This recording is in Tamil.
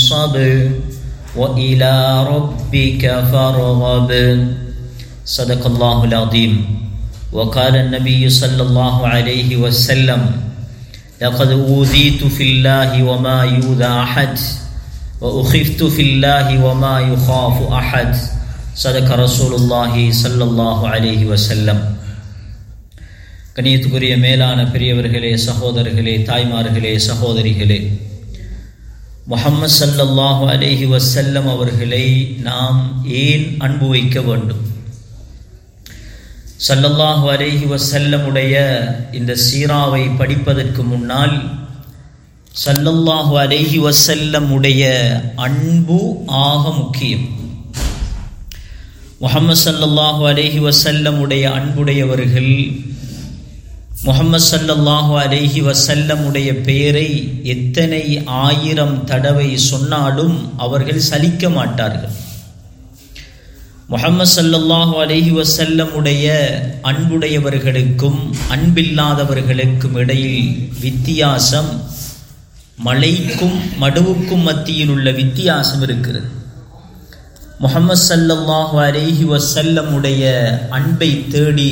فانصب وإلى ربك فارغب صدق الله العظيم وقال النبي صلى الله عليه وسلم لقد أوذيت في الله وما يؤذى أحد وأخفت في الله وما يخاف أحد صدق رسول الله صلى الله عليه وسلم கணியத்துக்குரிய மேலான பெரியவர்களே சகோதரர்களே தாய்மார்களே சகோதரிகளே முகம்மது சல்லல்லாஹு அலேஹி வசல்லம் அவர்களை நாம் ஏன் அன்பு வைக்க வேண்டும் சல்லல்லாஹு அலேஹி வசல்லமுடைய இந்த சீராவை படிப்பதற்கு முன்னால் சல்லல்லாஹு அலேஹி வசல்லமுடைய அன்பு ஆக முக்கியம் முகமது சல்லல்லாஹு அலேஹி வசல்லமுடைய அன்புடையவர்கள் முகமது சல்லல்லாஹு அலேஹி வசல்லமுடைய பெயரை எத்தனை ஆயிரம் தடவை சொன்னாலும் அவர்கள் சலிக்க மாட்டார்கள் முகமது சல்லல்லாஹு அலேஹி வசல்லமுடைய அன்புடையவர்களுக்கும் அன்பில்லாதவர்களுக்கும் இடையில் வித்தியாசம் மலைக்கும் மடுவுக்கும் மத்தியில் உள்ள வித்தியாசம் இருக்கிறது முகமது சல்லல்லாஹு அலேஹி வசல்லமுடைய அன்பை தேடி